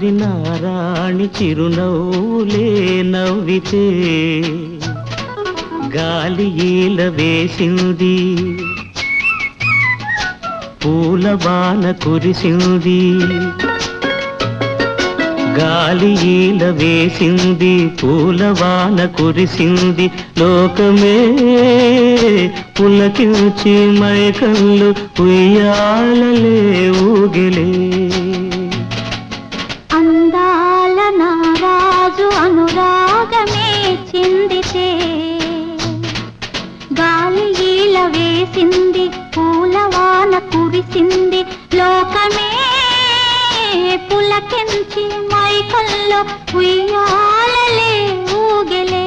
చిన్నారి నారాణి చిరునవ్వులే నవ్వితే గాలి ఈల వేసింది పూల బాన కురిసింది గాలి ఈల వేసింది పూలవాన కురిసింది లోకమే పులకించి మైకళ్ళు ఉయ్యాలలే ఊగిలే అందాల నారాజు అనురాగమే చిందితే గాలి ఈల వేసింది పూలవాన కురిసింది లోకమే పులకించి మైకల్లో ఉయ్యాలలే ఊగలే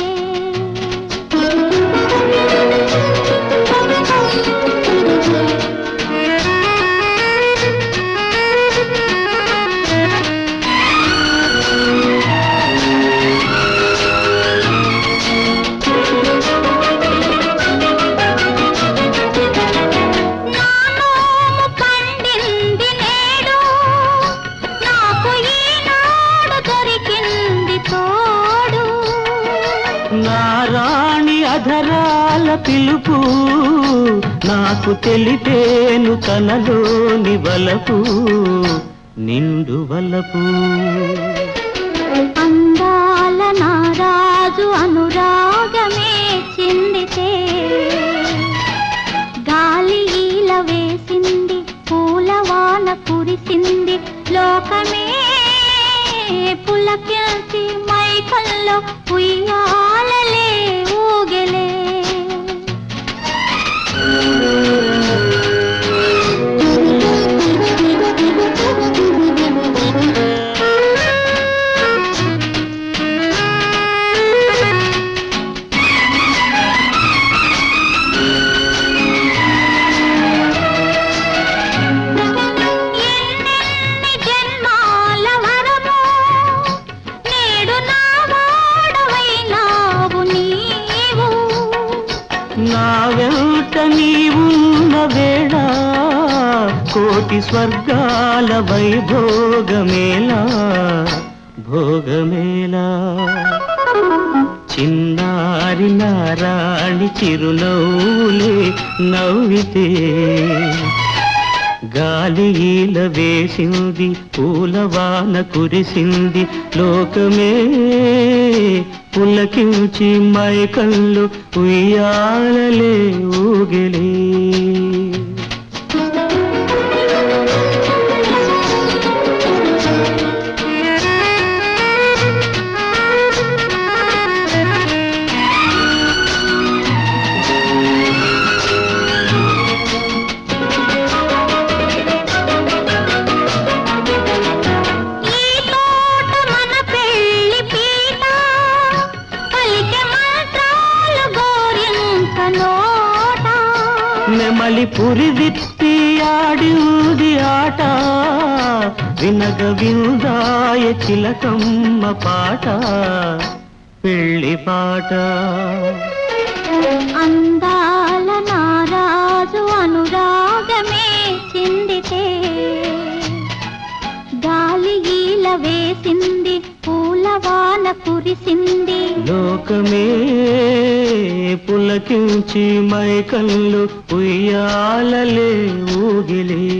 నానోము పండింది నేడు నాకు ఈనాడు దొరికింది తోడు నారాణి అధరాల పిలుపు నాకు తెలిపేను తనలోని వలపు నిండు వలపు అందాల నారాజు అనురాగమే చిందితే గాలి ఈల వేసింది పూలవాన కురిసింది లోకమే పులకిల్చి మైకల్లో ఉయ్యాలలే ఊగలే ఎన్నెన్ని జన్మాల వరమో నేడు నా వాడవైనావు నీవు నా వెంట నీవున్న వేళ కోటి స్వర్గాల వైభోగమేలా భోగమేలా చిన్నారి నారాణి చిరునవ్వులే నవ్వితే గాలి ఈల వేసింది పూలవాన కురిసింది లోకమే పులకించి మైకళ్ళు ఉయ్యాలలే ఊగిలే ఈ తోట మన పెళ్లి పీట పలికె మంత్రాలు గోరింక నోట నెమలి పురి విప్పి ఆడింది ఆట వినగ విందాయ చిలకమ్మ పాట పెళ్లి పాట అందాల నారాజు అనురాగమే చిందితే గాలి గీల వేసింది పూలవాన కురిసింది లోకమే పులకించి మైకళ్ళు ఉయ్యాలలే ఊగిలే